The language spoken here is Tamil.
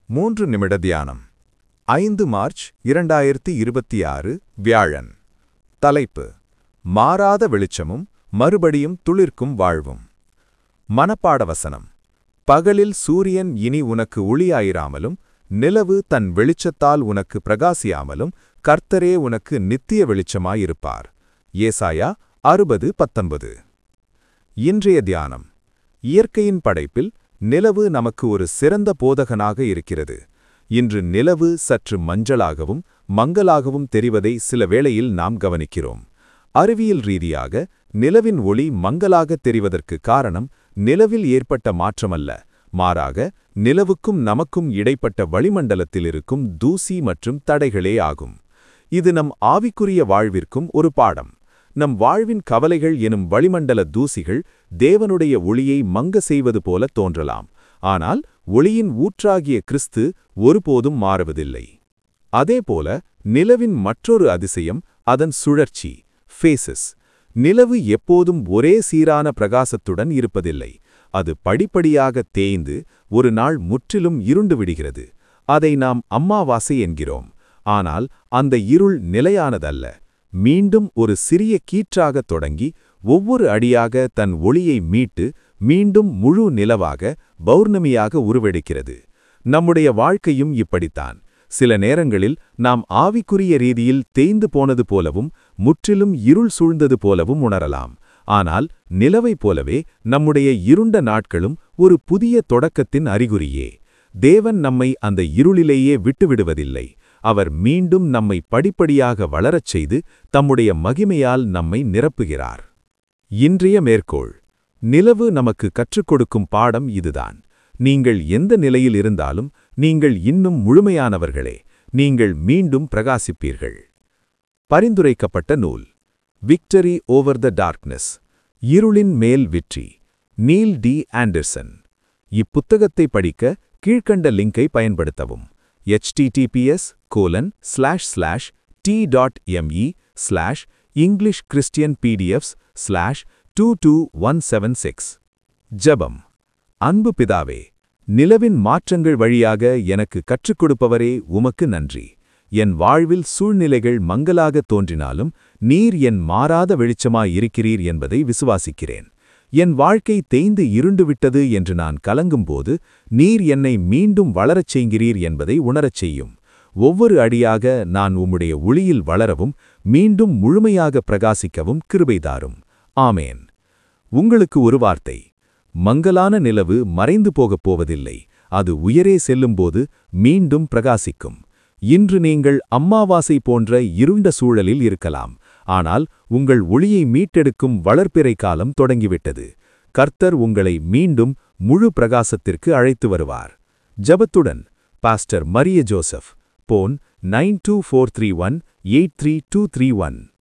மூன்று நிமிட தியானம் ஐந்து மார்ச் இரண்டாயிரத்தி இருபத்தி ஆறு வியாழன் தலைப்பு மாறாத வெளிச்சமும் மறுபடியும் துளிர்க்கும் வாழ்வும் மனப்பாட வசனம் பகலில் சூரியன் இனி உனக்கு ஒளியாயிராமலும் நிலவு தன் வெளிச்சத்தால் உனக்கு பிரகாசியாமலும் கர்த்தரே உனக்கு நித்திய வெளிச்சமாயிருப்பார் ஏசாயா அறுபது பத்தொன்பது இன்றைய தியானம் இயற்கையின் படைப்பில் நிலவு நமக்கு ஒரு சிறந்த போதகனாக இருக்கிறது இன்று நிலவு சற்று மஞ்சளாகவும் மங்கலாகவும் தெரிவதை சில வேளையில் நாம் கவனிக்கிறோம் அறிவியல் ரீதியாக நிலவின் ஒளி மங்கலாக தெரிவதற்கு காரணம் நிலவில் ஏற்பட்ட மாற்றமல்ல மாறாக நிலவுக்கும் நமக்கும் இடைப்பட்ட வளிமண்டலத்தில் இருக்கும் தூசி மற்றும் தடைகளே ஆகும் இது நம் ஆவிக்குரிய வாழ்விற்கும் ஒரு பாடம் நம் வாழ்வின் கவலைகள் எனும் வளிமண்டல தூசிகள் தேவனுடைய ஒளியை மங்க செய்வது போல தோன்றலாம் ஆனால் ஒளியின் ஊற்றாகிய கிறிஸ்து ஒருபோதும் மாறுவதில்லை அதேபோல நிலவின் மற்றொரு அதிசயம் அதன் சுழற்சி ஃபேசஸ் நிலவு எப்போதும் ஒரே சீரான பிரகாசத்துடன் இருப்பதில்லை அது படிப்படியாக தேய்ந்து ஒரு நாள் முற்றிலும் இருண்டு விடுகிறது அதை நாம் அம்மாவாசை என்கிறோம் ஆனால் அந்த இருள் நிலையானதல்ல மீண்டும் ஒரு சிறிய கீற்றாகத் தொடங்கி ஒவ்வொரு அடியாக தன் ஒளியை மீட்டு மீண்டும் முழு நிலவாக பௌர்ணமியாக உருவெடுக்கிறது நம்முடைய வாழ்க்கையும் இப்படித்தான் சில நேரங்களில் நாம் ஆவிக்குரிய ரீதியில் தேய்ந்து போனது போலவும் முற்றிலும் இருள் சூழ்ந்தது போலவும் உணரலாம் ஆனால் நிலவைப் போலவே நம்முடைய இருண்ட நாட்களும் ஒரு புதிய தொடக்கத்தின் அறிகுறியே தேவன் நம்மை அந்த இருளிலேயே விட்டுவிடுவதில்லை அவர் மீண்டும் நம்மை படிப்படியாக வளரச் செய்து தம்முடைய மகிமையால் நம்மை நிரப்புகிறார் இன்றைய மேற்கோள் நிலவு நமக்கு கற்றுக் கொடுக்கும் பாடம் இதுதான் நீங்கள் எந்த நிலையில் இருந்தாலும் நீங்கள் இன்னும் முழுமையானவர்களே நீங்கள் மீண்டும் பிரகாசிப்பீர்கள் பரிந்துரைக்கப்பட்ட நூல் விக்டரி ஓவர் த டார்க்னஸ் இருளின் மேல் வெற்றி நீல் டி ஆண்டர்சன் இப்புத்தகத்தை படிக்க கீழ்க்கண்ட லிங்கை பயன்படுத்தவும் https colon slash slash T dot ME slash English Christian PDFs slash two two one seven six ஜபம் அன்பு பிதாவே நிலவின் மாற்றங்கள் வழியாக எனக்கு கற்றுக் கொடுப்பவரே உமக்கு நன்றி என் வாழ்வில் சூழ்நிலைகள் மங்கலாக தோன்றினாலும் நீர் என் மாறாத வெளிச்சமாயிருக்கிறீர் என்பதை விசுவாசிக்கிறேன் என் வாழ்க்கை தேய்ந்து இருண்டுவிட்டது என்று நான் கலங்கும்போது நீர் என்னை மீண்டும் வளரச் செய்கிறீர் என்பதை உணரச் செய்யும் ஒவ்வொரு அடியாக நான் உம்முடைய ஒளியில் வளரவும் மீண்டும் முழுமையாக பிரகாசிக்கவும் கிருபைதாரும் ஆமேன் உங்களுக்கு ஒரு வார்த்தை மங்கலான நிலவு மறைந்து போகப் போவதில்லை அது உயரே செல்லும்போது மீண்டும் பிரகாசிக்கும் இன்று நீங்கள் அம்மாவாசை போன்ற இருண்ட சூழலில் இருக்கலாம் ஆனால் உங்கள் ஒளியை மீட்டெடுக்கும் வளர்ப்பிறை காலம் தொடங்கிவிட்டது கர்த்தர் உங்களை மீண்டும் முழு பிரகாசத்திற்கு அழைத்து வருவார் ஜபத்துடன் pastor Mariya Joseph phone nine two four three one eight three two three one